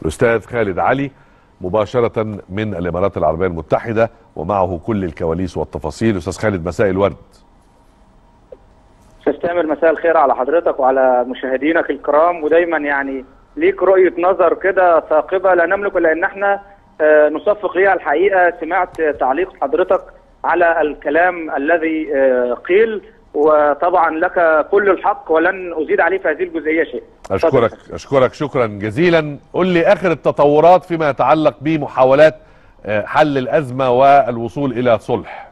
الأستاذ خالد علي مباشرة من الإمارات العربية المتحدة ومعه كل الكواليس والتفاصيل أستاذ خالد مساء الورد استاذ تامر مساء الخير على حضرتك وعلى مشاهدينك الكرام ودايما يعني ليك رؤيه نظر كده ثاقبه لا نملك الا ان احنا آه، نصفق ليها الحقيقه سمعت تعليق حضرتك على الكلام الذي آه، قيل وطبعا لك كل الحق ولن ازيد عليه في هذه الجزئيه شيء أشكرك أشكرك شكرا جزيلا قل لي آخر التطورات فيما يتعلق بمحاولات آه، حل الأزمة والوصول إلى صلح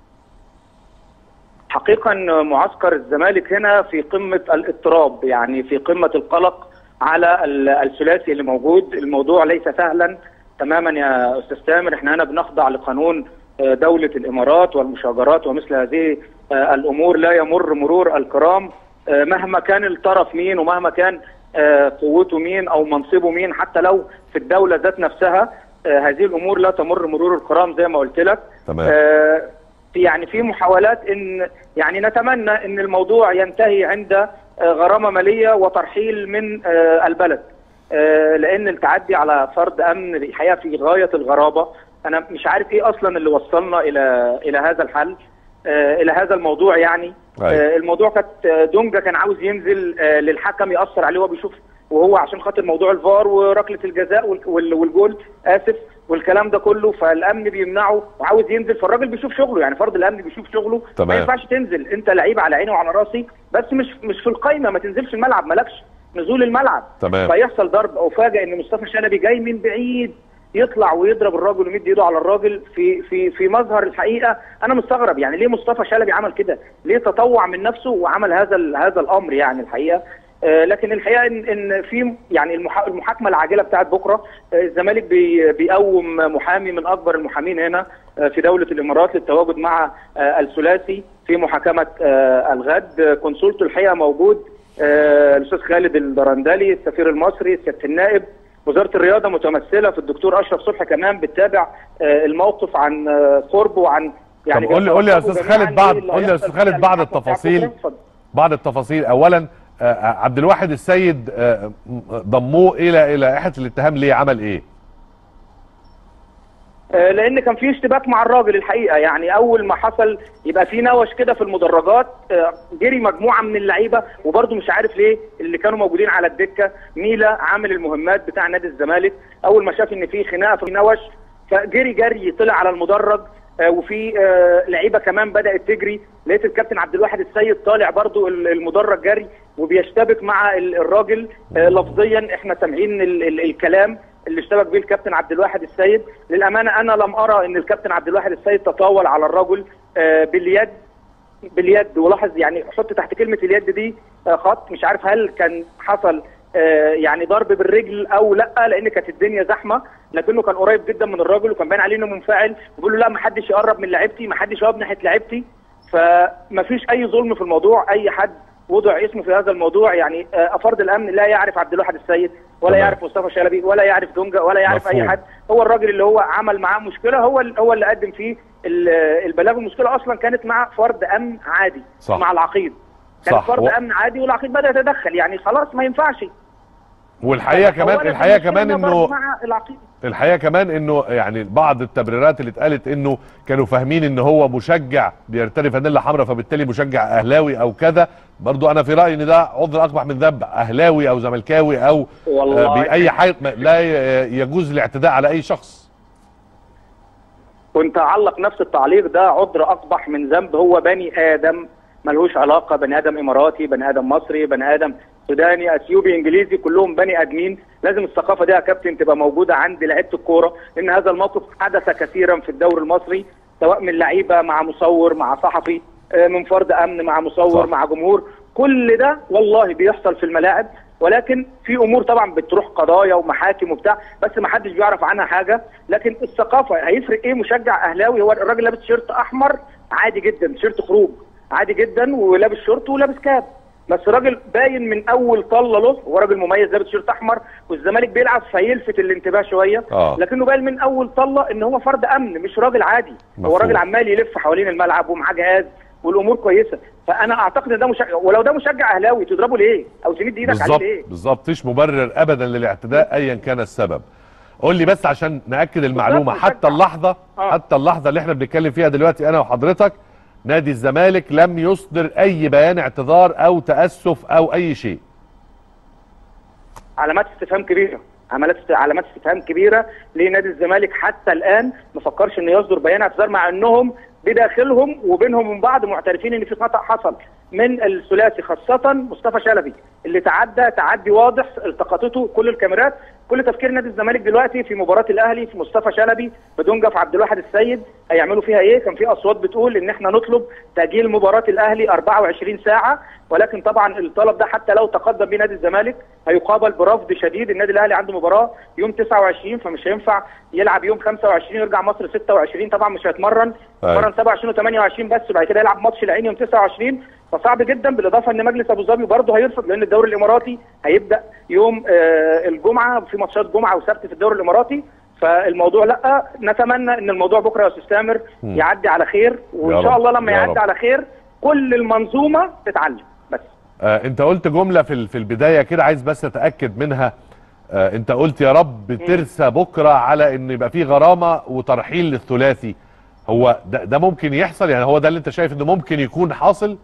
حقيقة معسكر الزمالك هنا في قمة الاضطراب يعني في قمة القلق على ال- الثلاثي اللي موجود الموضوع ليس سهلا تماما يا أستاذ تامر احنا هنا بنخضع لقانون آه، دولة الإمارات والمشاجرات ومثل هذه آه، الأمور لا يمر مرور الكرام آه، مهما كان الطرف مين ومهما كان آه، قوته مين أو منصبه مين حتى لو في الدولة ذات نفسها آه، هذه الأمور لا تمر مرور الكرام زي ما قلت لك تمام آه، في يعني في محاولات ان يعني نتمنى ان الموضوع ينتهي عند آه، غرامه ماليه وترحيل من آه، البلد آه، لان التعدي على فرد امن الحقيقه في غايه الغرابه انا مش عارف ايه اصلا اللي وصلنا الى الى هذا الحل آه، الى هذا الموضوع يعني أيوة. آه، الموضوع كانت آه، دونجا كان عاوز ينزل آه، للحكم ياثر عليه وهو بيشوف وهو عشان خاطر موضوع الفار وركله الجزاء وال- وال- والجول اسف والكلام ده كله فالامن بيمنعه وعاوز ينزل فالراجل بيشوف شغله يعني فرد الامن بيشوف شغله تمام. ما ينفعش تنزل انت لعيب على عيني وعلى راسي بس مش مش في القايمه ما تنزلش الملعب مالكش نزول الملعب تمام. فيحصل ضرب او فاجئ ان مصطفى شلبي جاي من بعيد يطلع ويضرب الراجل ويمد ايده على الراجل في في في مظهر الحقيقه انا مستغرب يعني ليه مصطفى شلبي عمل كده؟ ليه تطوع من نفسه وعمل هذا ال- هذا الامر يعني الحقيقه آه، لكن الحقيقه ان ان في يعني المحا- المحاكمه العاجله بتاعت بكره آه، الزمالك بي- بيقوم محامي من اكبر المحامين هنا آه، في دوله الامارات للتواجد مع آه، الثلاثي في محاكمه آه، الغد آه، كونسولته الحقيقه موجود آه، الاستاذ خالد الدرندلي السفير المصري سياده النائب وزاره الرياضه متمثله في الدكتور اشرف صبحي كمان بتتابع آه، الموقف عن آه، قرب وعن طب قول لي- قول لي يا أستاذ جميعاً خالد بعض- إيه اللي قول لي يا هيحصل أستاذ خالد في بعض المحاكمة بتاع التفاصيل. بكرة. اتفضل. بعض التفاصيل أولا آه، عبد الواحد السيد آه، م- ضموه إلى إلى لائحة الاتهام ليه عمل إيه؟ آه، لان كان في اشتباك مع الراجل الحقيقه يعني اول ما حصل يبقى في نوش كده في المدرجات آه، جري مجموعه من اللعيبه وبرده مش عارف ليه اللي كانوا موجودين على الدكه ميلا عامل المهمات بتاع نادي الزمالك اول ما شاف ان في خناقه في نوش فجري جري طلع على المدرج آه، وفي آه، لعيبه كمان بدات تجري لقيت الكابتن عبد الواحد السيد طالع برضو ال- المدرج جري وبيشتبك مع ال- الراجل آه، لفظيا احنا سامعين ال- ال- الكلام اللي اشتبك بيه الكابتن عبد الواحد السيد للامانه انا لم ارى ان الكابتن عبد الواحد السيد تطاول على الرجل آه، باليد باليد ولاحظ يعني حط تحت كلمه اليد دي آه، خط مش عارف هل كان حصل آه، يعني ضرب بالرجل او لا لان كانت الدنيا زحمه لكنه كان قريب جدا من الراجل وكان باين عليه انه منفعل وبيقول له لا ما حدش يقرب من لعيبتي ما حدش يقرب ناحيه لعيبتي فما فيش اي ظلم في الموضوع اي حد وضع اسمه في هذا الموضوع يعني آه، افراد الامن لا يعرف عبد الواحد السيد ولا تمام. يعرف مصطفى شلبي ولا يعرف دونجا ولا يعرف مفهوم. اي حد هو الراجل اللي هو عمل معاه مشكله هو ال- هو اللي قدم فيه ال- البلاغ المشكله اصلا كانت مع فرد امن عادي صح. مع العقيد كان صح. فرد و- امن عادي والعقيد بدا يتدخل يعني خلاص ما ينفعش والحقيقة كمان أولاً الحقيقة المشكلة كمان برضه إنه مع العقيد الحقيقه كمان انه يعني بعض التبريرات اللي اتقالت انه كانوا فاهمين ان هو مشجع بيرتدي فانيلا حمراء فبالتالي مشجع اهلاوي او كذا برضو انا في رايي ان ده عذر اقبح من ذنب اهلاوي او زملكاوي او والله آه، باي حاجه ما- لا ي- يجوز الاعتداء على اي شخص كنت اعلق نفس التعليق ده عذر اقبح من ذنب هو بني ادم ملهوش علاقه بني ادم اماراتي بني ادم مصري بني ادم سوداني اثيوبي انجليزي كلهم بني ادمين لازم الثقافه دي يا كابتن تبقى موجوده عند لعيبه الكوره لان هذا الموقف حدث كثيرا في الدوري المصري سواء من لعيبه مع مصور مع صحفي آه، من فرد امن مع مصور صح. مع جمهور كل ده والله بيحصل في الملاعب ولكن في امور طبعا بتروح قضايا ومحاكم وبتاع بس ما حدش بيعرف عنها حاجه لكن الثقافه هيفرق ايه مشجع اهلاوي هو الراجل لابس شيرت احمر عادي جدا شيرت خروج عادي جدا ولابس شورت ولابس كاب بس راجل باين من اول طله له هو راجل مميز لابس شيرت احمر والزمالك بيلعب فيلفت الانتباه شويه آه. لكنه باين من اول طله ان هو فرد امن مش راجل عادي هو مفهوم. راجل عمال يلف حوالين الملعب ومعاه جهاز والامور كويسه فانا اعتقد ان ده مشجع ولو ده مشجع اهلاوي تضربه ليه او تمد ايدك عليه بالظبط ليه بالظبط مفيش مبرر ابدا للاعتداء ايا كان السبب قول لي بس عشان ناكد المعلومه بالظبط، حتى مشجع. اللحظه آه. حتى اللحظه اللي احنا بنتكلم فيها دلوقتي انا وحضرتك نادي الزمالك لم يصدر اي بيان اعتذار او تاسف او اي شيء علامات استفهام كبيره علامات علامات استفهام كبيره لنادي الزمالك حتى الان ما فكرش انه يصدر بيان اعتذار مع انهم بداخلهم وبينهم وبين بعض معترفين ان في خطا حصل من الثلاثي خاصه مصطفى شلبي اللي تعدى تعدي واضح التقطته كل الكاميرات كل تفكير نادي الزمالك دلوقتي في مباراه الاهلي في مصطفى شلبي بدونجا في عبد الواحد السيد هيعملوا فيها ايه كان في اصوات بتقول ان احنا نطلب تاجيل مباراه الاهلي 24 ساعه ولكن طبعا الطلب ده حتى لو تقدم به نادي الزمالك هيقابل برفض شديد النادي الاهلي عنده مباراه يوم 29 فمش هينفع يلعب يوم 25 يرجع مصر 26 طبعا مش هيتمرن أيوة. يتمرن 27 و28 بس وبعد كده يلعب ماتش العين يوم 29 فصعب جدا بالاضافه ان مجلس ابو ظبي برضه هيرفض لان الدوري الاماراتي هيبدا يوم آه الجمعه في ماتشات جمعه وسبت في الدوري الاماراتي فالموضوع لا نتمنى ان الموضوع بكره يا استاذ سامر مم. يعدي على خير يا وان شاء رب، الله لما يا يعدي رب. على خير كل المنظومه تتعلم بس آه انت قلت جمله في ال- في البدايه كده عايز بس اتاكد منها آه انت قلت يا رب ترسى بكره على ان يبقى في غرامه وترحيل للثلاثي هو ده, ده ممكن يحصل يعني هو ده اللي انت شايف انه ممكن يكون حاصل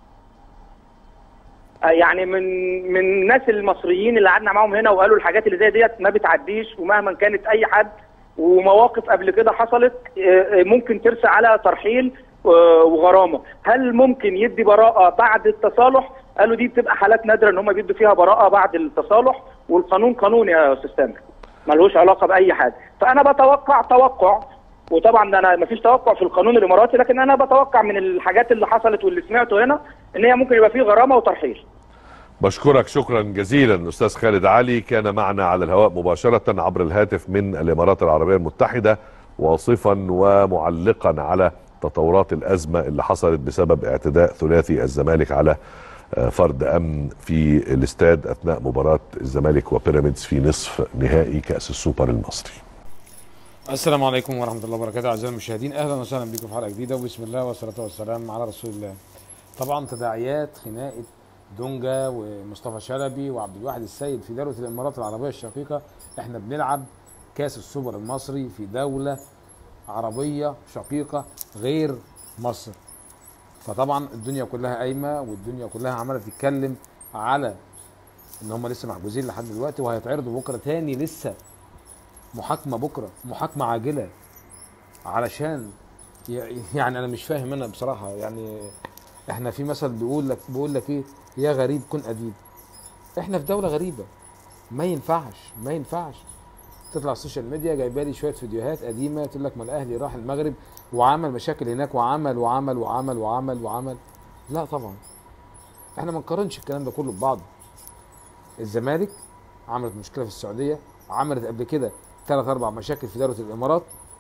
آه، يعني من من الناس المصريين اللي قعدنا معاهم هنا وقالوا الحاجات اللي زي ديت ما بتعديش ومهما كانت اي حد ومواقف قبل كده حصلت آه، آه، ممكن ترسى على ترحيل آه، وغرامه هل ممكن يدي براءه بعد التصالح قالوا دي بتبقى حالات نادره ان هم بيدوا فيها براءه بعد التصالح والقانون قانون يا استاذ سامر ملوش علاقه باي حاجه فانا بتوقع توقع وطبعا ده انا مفيش توقع في القانون الاماراتي لكن انا بتوقع من الحاجات اللي حصلت واللي سمعته هنا ان هي ممكن يبقى فيه غرامه وترحيل بشكرك شكرا جزيلا استاذ خالد علي كان معنا على الهواء مباشره عبر الهاتف من الامارات العربيه المتحده واصفا ومعلقا على تطورات الازمه اللي حصلت بسبب اعتداء ثلاثي الزمالك على آه، فرد امن في الاستاد اثناء مباراه الزمالك وبيراميدز في نصف نهائي كاس السوبر المصري. السلام عليكم ورحمة الله وبركاته أعزائي المشاهدين أهلا وسهلا بكم في حلقة جديدة وبسم الله والصلاة والسلام على رسول الله. طبعا تداعيات خناقة دونجا ومصطفى شلبي وعبد الواحد السيد في دولة الإمارات العربية الشقيقة إحنا بنلعب كأس السوبر المصري في دولة عربية شقيقة غير مصر. فطبعا الدنيا كلها قايمة والدنيا كلها عمالة تتكلم على إن هم لسه محجوزين لحد دلوقتي وهيتعرضوا بكرة تاني لسه محاكمه بكره محاكمه عاجله علشان ي- يعني انا مش فاهم انا بصراحه يعني احنا في مثل بيقول لك بيقول لك ايه يا غريب كن اديب احنا في دوله غريبه ما ينفعش ما ينفعش تطلع السوشيال ميديا جايبه لي شويه فيديوهات قديمه تقول لك ما الاهلي راح المغرب وعمل مشاكل هناك وعمل وعمل وعمل وعمل وعمل لا طبعا احنا ما نقارنش الكلام ده كله ببعض الزمالك عملت مشكله في السعوديه عملت قبل كده ثلاث اربع مشاكل في دوله الامارات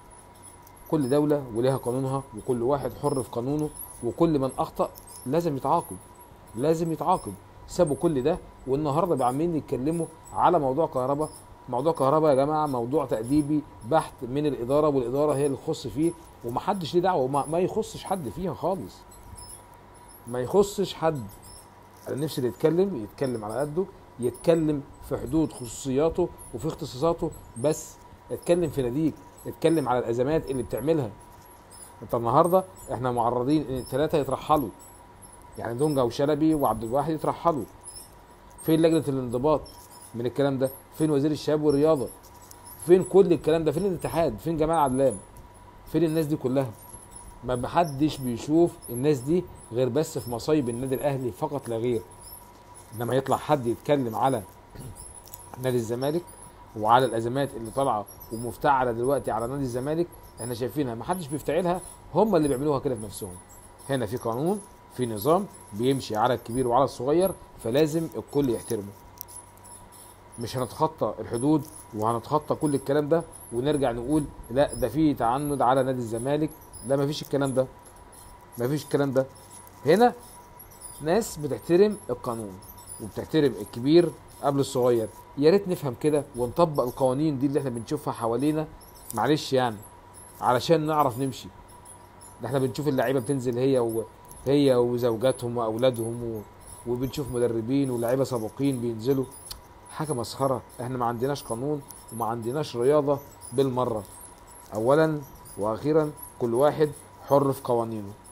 كل دوله ولها قانونها وكل واحد حر في قانونه وكل من اخطا لازم يتعاقب لازم يتعاقب سابوا كل ده والنهارده بقى عمالين يتكلموا على موضوع كهرباء موضوع كهرباء يا جماعه موضوع تاديبي بحت من الاداره والاداره هي اللي تخص فيه ومحدش ليه دعوه وما ما يخصش حد فيها خالص ما يخصش حد انا نفسي اللي يتكلم يتكلم على قده يتكلم في حدود خصوصياته وفي اختصاصاته بس اتكلم في ناديك اتكلم على الازمات اللي بتعملها انت النهارده احنا معرضين ان الثلاثه يترحلوا يعني دونجا وشلبي وعبد الواحد يترحلوا فين لجنه الانضباط من الكلام ده فين وزير الشباب والرياضه فين كل الكلام ده فين الاتحاد فين جمال عدلان فين الناس دي كلها ما محدش بيشوف الناس دي غير بس في مصايب النادي الاهلي فقط لا غير انما يطلع حد يتكلم على نادي الزمالك وعلى الازمات اللي طالعه ومفتعله دلوقتي على نادي الزمالك احنا شايفينها ما حدش بيفتعلها هم اللي بيعملوها كده في نفسهم هنا في قانون في نظام بيمشي على الكبير وعلى الصغير فلازم الكل يحترمه مش هنتخطى الحدود وهنتخطى كل الكلام ده ونرجع نقول لا ده في تعنت على نادي الزمالك لا مفيش الكلام ده مفيش الكلام ده هنا ناس بتحترم القانون وبتحترم الكبير قبل الصغير يا ريت نفهم كده ونطبق القوانين دي اللي احنا بنشوفها حوالينا معلش يعني علشان نعرف نمشي ده احنا بنشوف اللعيبه بتنزل هي و... هي وزوجاتهم واولادهم و... وبنشوف مدربين ولاعيبه سابقين بينزلوا حاجه مسخره احنا ما عندناش قانون وما عندناش رياضه بالمره اولا واخيرا كل واحد حر في قوانينه